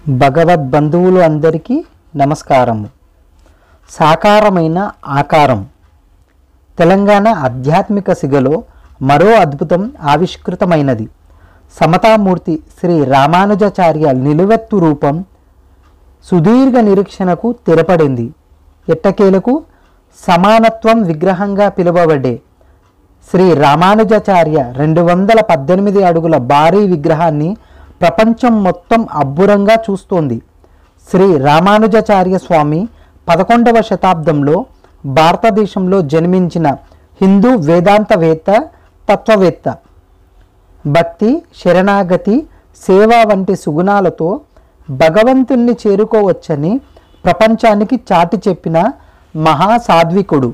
భగవద్బంధువులు అందరికీ నమస్కారము సాకారమైన ఆకారం తెలంగాణ ఆధ్యాత్మిక సిగలో మరో అద్భుతం ఆవిష్కృతమైనది సమతామూర్తి శ్రీ రామానుజాచార్య నిలువెత్తు రూపం సుదీర్ఘ నిరీక్షణకు తెరపడింది ఎట్టకేలకు సమానత్వం విగ్రహంగా పిలువబడే శ్రీ రామానుజాచార్య రెండు వందల పద్దెనిమిది అడుగుల భారీ విగ్రహాన్ని ప్రపంచం మొత్తం అబ్బురంగా చూస్తోంది శ్రీ రామానుజాచార్య స్వామి పదకొండవ శతాబ్దంలో భారతదేశంలో జన్మించిన హిందూ వేదాంతవేత్త తత్వవేత్త భక్తి శరణాగతి సేవ వంటి సుగుణాలతో భగవంతుణ్ణి చేరుకోవచ్చని ప్రపంచానికి చాటి చెప్పిన మహాసాధ్వికుడు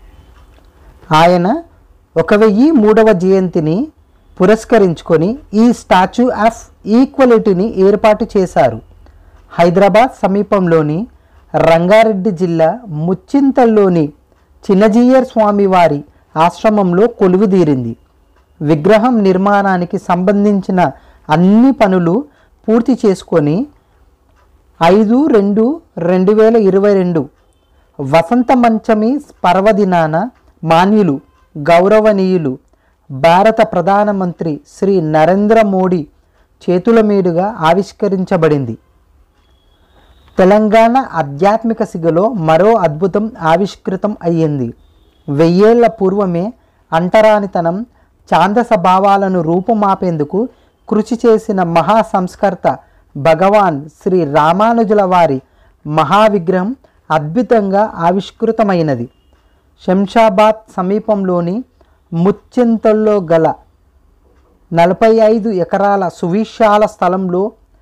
ఆయన ఒక వెయ్యి మూడవ జయంతిని పురస్కరించుకొని ఈ స్టాచ్యూ ఆఫ్ ఈక్వలిటీని ఏర్పాటు చేశారు హైదరాబాద్ సమీపంలోని రంగారెడ్డి జిల్లా ముచ్చింతల్లోని చిన్నజీయర్ స్వామి వారి ఆశ్రమంలో కొలువుదీరింది విగ్రహం నిర్మాణానికి సంబంధించిన అన్ని పనులు పూర్తి చేసుకొని ఐదు రెండు రెండు వేల ఇరవై రెండు వసంత మంచమి పర్వదినాన మాన్యులు గౌరవనీయులు భారత ప్రధానమంత్రి శ్రీ నరేంద్ర మోడీ చేతుల మీదుగా ఆవిష్కరించబడింది తెలంగాణ ఆధ్యాత్మిక సిగలో మరో అద్భుతం ఆవిష్కృతం అయ్యింది వెయ్యేళ్ల పూర్వమే అంటరానితనం ఛాందస భావాలను రూపుమాపేందుకు కృషి చేసిన మహా సంస్కర్త భగవాన్ శ్రీ రామానుజుల వారి మహావిగ్రహం అద్భుతంగా ఆవిష్కృతమైనది శంషాబాద్ సమీపంలోని ముచ్చింతల్లో గల నలభై ఐదు ఎకరాల సువిశాల స్థలంలో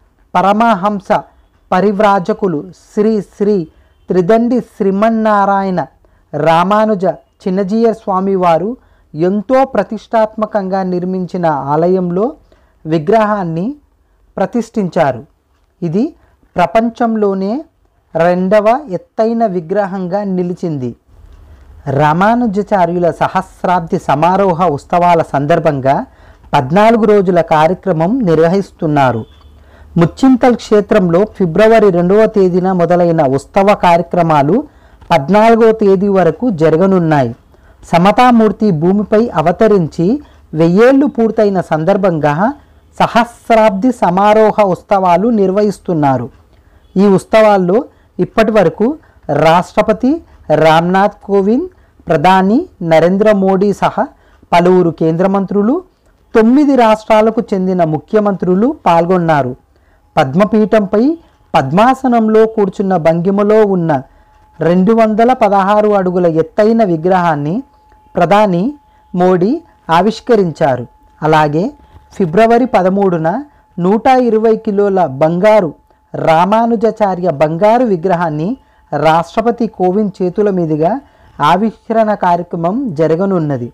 పరమహంస పరివ్రాజకులు శ్రీ శ్రీ త్రిదండి శ్రీమన్నారాయణ రామానుజ చిన్నజీయ స్వామివారు ఎంతో ప్రతిష్టాత్మకంగా నిర్మించిన ఆలయంలో విగ్రహాన్ని ప్రతిష్ఠించారు ఇది ప్రపంచంలోనే రెండవ ఎత్తైన విగ్రహంగా నిలిచింది రామానుజాచార్యుల సహస్రాబ్ది సమారోహ ఉత్సవాల సందర్భంగా పద్నాలుగు రోజుల కార్యక్రమం నిర్వహిస్తున్నారు ముచ్చింతల్ క్షేత్రంలో ఫిబ్రవరి రెండవ తేదీన మొదలైన ఉత్సవ కార్యక్రమాలు పద్నాలుగవ తేదీ వరకు జరగనున్నాయి సమతామూర్తి భూమిపై అవతరించి వెయ్యేళ్లు పూర్తయిన సందర్భంగా సహస్రాబ్ది సమారోహ ఉత్సవాలు నిర్వహిస్తున్నారు ఈ ఉత్సవాల్లో ఇప్పటి వరకు రాష్ట్రపతి రామ్నాథ్ కోవింద్ ప్రధాని నరేంద్ర మోడీ సహా పలువురు కేంద్ర మంత్రులు తొమ్మిది రాష్ట్రాలకు చెందిన ముఖ్యమంత్రులు పాల్గొన్నారు పద్మపీఠంపై పద్మాసనంలో కూర్చున్న భంగిమలో ఉన్న రెండు వందల పదహారు అడుగుల ఎత్తైన విగ్రహాన్ని ప్రధాని మోడీ ఆవిష్కరించారు అలాగే ఫిబ్రవరి పదమూడున నూట ఇరవై కిలోల బంగారు రామానుజాచార్య బంగారు విగ్రహాన్ని రాష్ట్రపతి కోవింద్ చేతుల మీదుగా ఆవిష్కరణ కార్యక్రమం జరగనున్నది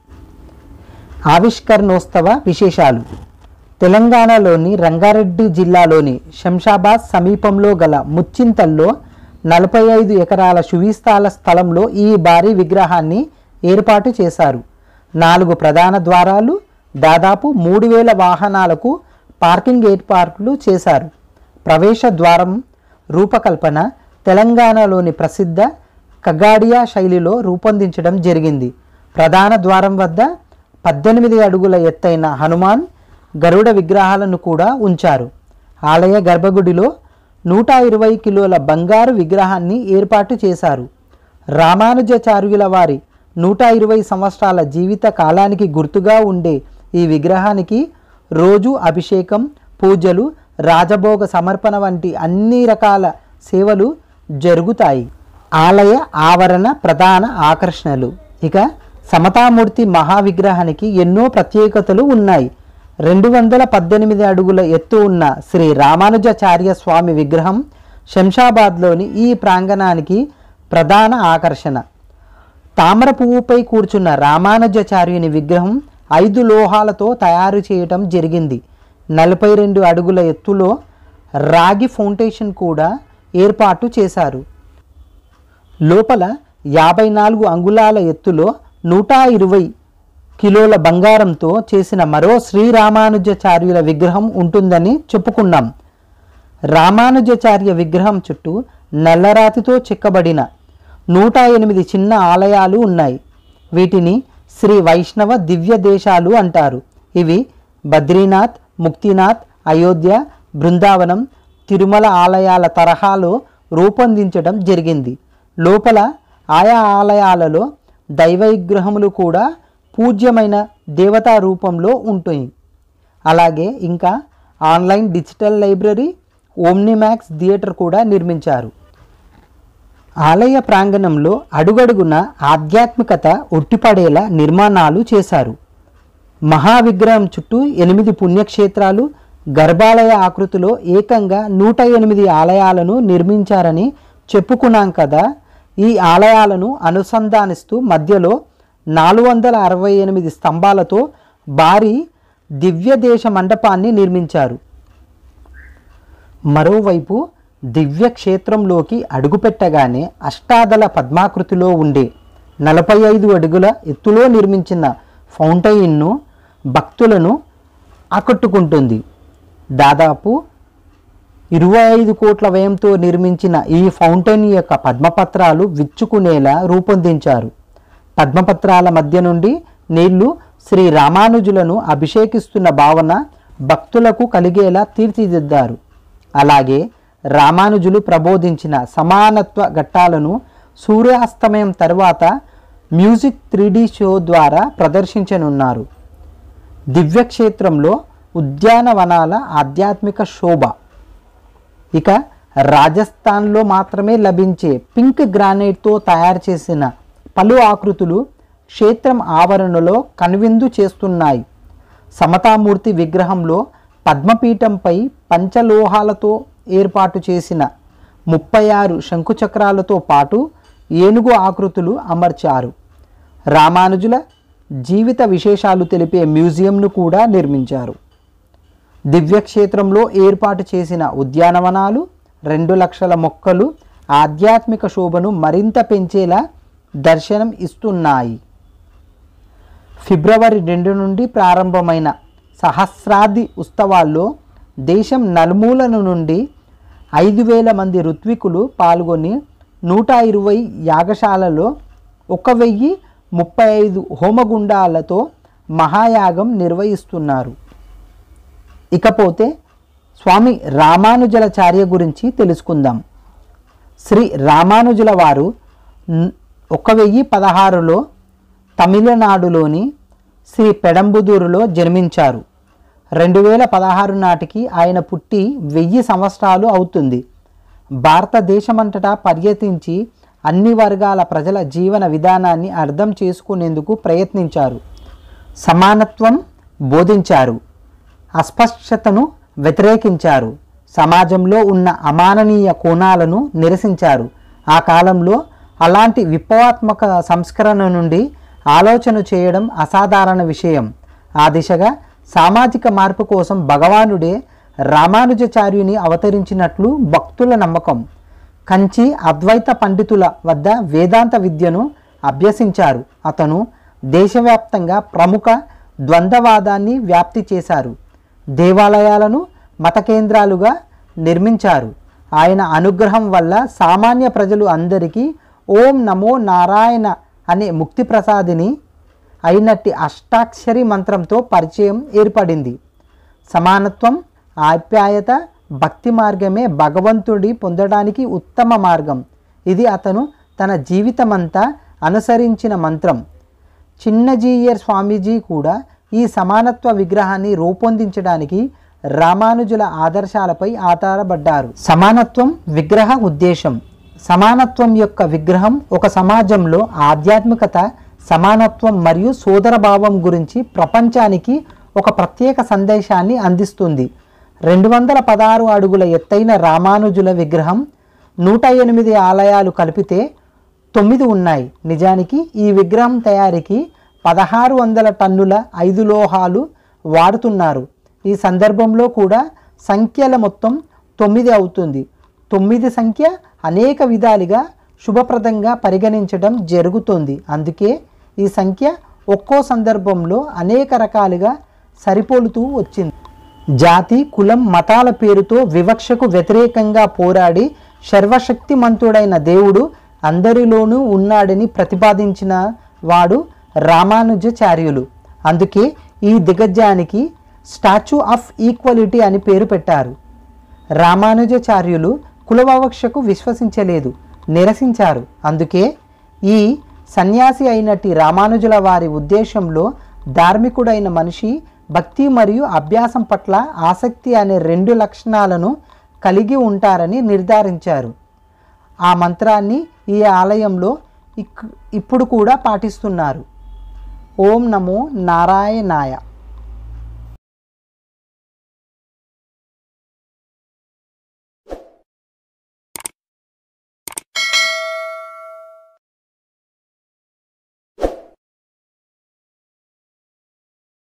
ఆవిష్కరణోత్సవ విశేషాలు తెలంగాణలోని రంగారెడ్డి జిల్లాలోని శంషాబాద్ సమీపంలో గల ముచ్చింతల్లో నలభై ఐదు ఎకరాల సువిస్తాల స్థలంలో ఈ భారీ విగ్రహాన్ని ఏర్పాటు చేశారు నాలుగు ప్రధాన ద్వారాలు దాదాపు మూడు వేల వాహనాలకు పార్కింగ్ ఏర్పాట్లు చేశారు ప్రవేశ ద్వారం రూపకల్పన తెలంగాణలోని ప్రసిద్ధ కగాడియా శైలిలో రూపొందించడం జరిగింది ప్రధాన ద్వారం వద్ద పద్దెనిమిది అడుగుల ఎత్తైన హనుమాన్ గరుడ విగ్రహాలను కూడా ఉంచారు ఆలయ గర్భగుడిలో నూట ఇరవై కిలోల బంగారు విగ్రహాన్ని ఏర్పాటు చేశారు రామానుజాచార్యుల వారి నూట ఇరవై సంవత్సరాల జీవిత కాలానికి గుర్తుగా ఉండే ఈ విగ్రహానికి రోజు అభిషేకం పూజలు రాజభోగ సమర్పణ వంటి అన్ని రకాల సేవలు జరుగుతాయి ఆలయ ఆవరణ ప్రధాన ఆకర్షణలు ఇక సమతామూర్తి మహావిగ్రహానికి ఎన్నో ప్రత్యేకతలు ఉన్నాయి రెండు వందల పద్దెనిమిది అడుగుల ఎత్తు ఉన్న శ్రీ రామానుజాచార్య స్వామి విగ్రహం శంషాబాద్లోని ఈ ప్రాంగణానికి ప్రధాన ఆకర్షణ తామర పువ్వుపై కూర్చున్న రామానుజాచార్యుని విగ్రహం ఐదు లోహాలతో తయారు చేయటం జరిగింది నలభై రెండు అడుగుల ఎత్తులో రాగి ఫౌండేషన్ కూడా ఏర్పాటు చేశారు లోపల యాభై నాలుగు అంగుళాల ఎత్తులో నూట ఇరవై కిలోల బంగారంతో చేసిన మరో శ్రీరామానుజాచార్యుల విగ్రహం ఉంటుందని చెప్పుకున్నాం రామానుజాచార్య విగ్రహం చుట్టూ నల్లరాతితో చెక్కబడిన నూట ఎనిమిది చిన్న ఆలయాలు ఉన్నాయి వీటిని శ్రీ వైష్ణవ దివ్య దేశాలు అంటారు ఇవి బద్రీనాథ్ ముక్తినాథ్ అయోధ్య బృందావనం తిరుమల ఆలయాల తరహాలో రూపొందించడం జరిగింది లోపల ఆయా ఆలయాలలో దైవ విగ్రహములు కూడా పూజ్యమైన దేవతా రూపంలో ఉంటాయి అలాగే ఇంకా online digital library Omnimax theatre కూడా నిర్మించారు ఆలయ ప్రాంగణంలో అడుగడుగున ఆధ్యాత్మికత ఉట్టిపడేలా నిర్మాణాలు చేశారు మహావిగ్రహం చుట్టూ ఎనిమిది పుణ్యక్షేత్రాలు గర్భాలయ ఆకృతిలో ఏకంగా నూట ఎనిమిది ఆలయాలను నిర్మించారని చెప్పుకున్నాం కదా ఈ ఆలయాలను అనుసంధానిస్తూ మధ్యలో నాలుగు వందల అరవై ఎనిమిది స్తంభాలతో భారీ దివ్యదేశ మండపాన్ని నిర్మించారు మరోవైపు దివ్య క్షేత్రంలోకి అడుగుపెట్టగానే అష్టాదల పద్మాకృతిలో ఉండే నలభై ఐదు అడుగుల ఎత్తులో నిర్మించిన ఫౌంటైన్ను భక్తులను ఆకట్టుకుంటుంది దాదాపు ఇరవై ఐదు కోట్ల వ్యయంతో నిర్మించిన ఈ ఫౌంటైన్ యొక్క పద్మపత్రాలు విచ్చుకునేలా రూపొందించారు పద్మపత్రాల మధ్య నుండి నీళ్లు శ్రీ రామానుజులను అభిషేకిస్తున్న భావన భక్తులకు కలిగేలా తీర్చిదిద్దారు అలాగే రామానుజులు ప్రబోధించిన సమానత్వ ఘట్టాలను సూర్యాస్తమయం తర్వాత మ్యూజిక్ త్రీ షో ద్వారా ప్రదర్శించనున్నారు దివ్యక్షేత్రంలో ఉద్యానవనాల ఆధ్యాత్మిక శోభ ఇక రాజస్థాన్లో మాత్రమే లభించే పింక్ గ్రానైట్తో తయారు చేసిన పలు ఆకృతులు క్షేత్రం ఆవరణలో కనువిందు చేస్తున్నాయి సమతామూర్తి విగ్రహంలో పద్మపీఠంపై పంచలోహాలతో ఏర్పాటు చేసిన ముప్పై ఆరు శంకుచక్రాలతో పాటు ఏనుగు ఆకృతులు అమర్చారు రామానుజుల జీవిత విశేషాలు తెలిపే మ్యూజియంను కూడా నిర్మించారు దివ్యక్షేత్రంలో ఏర్పాటు చేసిన ఉద్యానవనాలు రెండు లక్షల మొక్కలు ఆధ్యాత్మిక శోభను మరింత పెంచేలా దర్శనం ఇస్తున్నాయి ఫిబ్రవరి రెండు నుండి ప్రారంభమైన సహస్రాది ఉత్సవాల్లో దేశం నలుమూలల నుండి ఐదు వేల మంది ఋత్వికులు పాల్గొని నూట ఇరవై యాగశాలలో ఒక వెయ్యి ముప్పై ఐదు హోమగుండాలతో మహాయాగం నిర్వహిస్తున్నారు ఇకపోతే స్వామి రామానుజలాచార్య గురించి తెలుసుకుందాం శ్రీ రామానుజుల వారు న్- ఒక వెయ్యి పదహారులో తమిళనాడులోని శ్రీ పెడంబుదూరులో జన్మించారు రెండు వేల పదహారు నాటికి ఆయన పుట్టి వెయ్యి సంవత్సరాలు అవుతుంది భారతదేశమంతటా పర్యటించి అన్ని వర్గాల ప్రజల జీవన విధానాన్ని అర్థం చేసుకునేందుకు ప్రయత్నించారు సమానత్వం బోధించారు అస్పష్టతను వ్యతిరేకించారు సమాజంలో ఉన్న అమాననీయ కోణాలను నిరసించారు ఆ కాలంలో అలాంటి విప్లవాత్మక సంస్కరణ నుండి ఆలోచన చేయడం అసాధారణ విషయం ఆ దిశగా సామాజిక మార్పు కోసం భగవానుడే రామానుజాచార్యుని అవతరించినట్లు భక్తుల నమ్మకం కంచి అద్వైత పండితుల వద్ద వేదాంత విద్యను అభ్యసించారు అతను దేశవ్యాప్తంగా ప్రముఖ ద్వంద్వవాదాన్ని వ్యాప్తి చేశారు దేవాలయాలను మత కేంద్రాలుగా నిర్మించారు ఆయన అనుగ్రహం వల్ల సామాన్య ప్రజలు అందరికీ ఓం నమో నారాయణ అనే ముక్తి ప్రసాదిని అయినట్టి అష్టాక్షరి మంత్రంతో పరిచయం ఏర్పడింది సమానత్వం ఆప్యాయత భక్తి మార్గమే భగవంతుడి పొందడానికి ఉత్తమ మార్గం ఇది అతను తన జీవితమంతా అనుసరించిన మంత్రం చిన్నజీయర్ స్వామీజీ కూడా ఈ సమానత్వ విగ్రహాన్ని రూపొందించడానికి రామానుజుల ఆదర్శాలపై ఆధారపడ్డారు సమానత్వం విగ్రహ ఉద్దేశం సమానత్వం యొక్క విగ్రహం ఒక సమాజంలో ఆధ్యాత్మికత సమానత్వం మరియు సోదరభావం గురించి ప్రపంచానికి ఒక ప్రత్యేక సందేశాన్ని అందిస్తుంది రెండు వందల పదహారు అడుగుల ఎత్తైన రామానుజుల విగ్రహం నూట ఎనిమిది ఆలయాలు కలిపితే తొమ్మిది ఉన్నాయి నిజానికి ఈ విగ్రహం తయారీకి పదహారు వందల టన్నుల ఐదు లోహాలు వాడుతున్నారు ఈ సందర్భంలో కూడా సంఖ్యల మొత్తం తొమ్మిది అవుతుంది తొమ్మిది సంఖ్య అనేక విధాలుగా శుభప్రదంగా పరిగణించడం జరుగుతుంది అందుకే ఈ సంఖ్య ఒక్కో సందర్భంలో అనేక రకాలుగా సరిపోలుతూ వచ్చింది జాతి కులం మతాల పేరుతో వివక్షకు వ్యతిరేకంగా పోరాడి సర్వశక్తిమంతుడైన దేవుడు అందరిలోనూ ఉన్నాడని ప్రతిపాదించిన వాడు రామానుజాచార్యులు అందుకే ఈ దిగ్గజానికి స్టాచ్యూ ఆఫ్ ఈక్వాలిటీ అని పేరు పెట్టారు రామానుజాచార్యులు కులవవక్షకు విశ్వసించలేదు నిరసించారు అందుకే ఈ సన్యాసి అయినట్టి రామానుజుల వారి ఉద్దేశంలో ధార్మికుడైన మనిషి భక్తి మరియు అభ్యాసం పట్ల ఆసక్తి అనే రెండు లక్షణాలను కలిగి ఉంటారని నిర్ధారించారు ఆ మంత్రాన్ని ఈ ఆలయంలో ఇక్ ఇప్పుడు కూడా పాటిస్తున్నారు ఓం నమో నారాయణాయ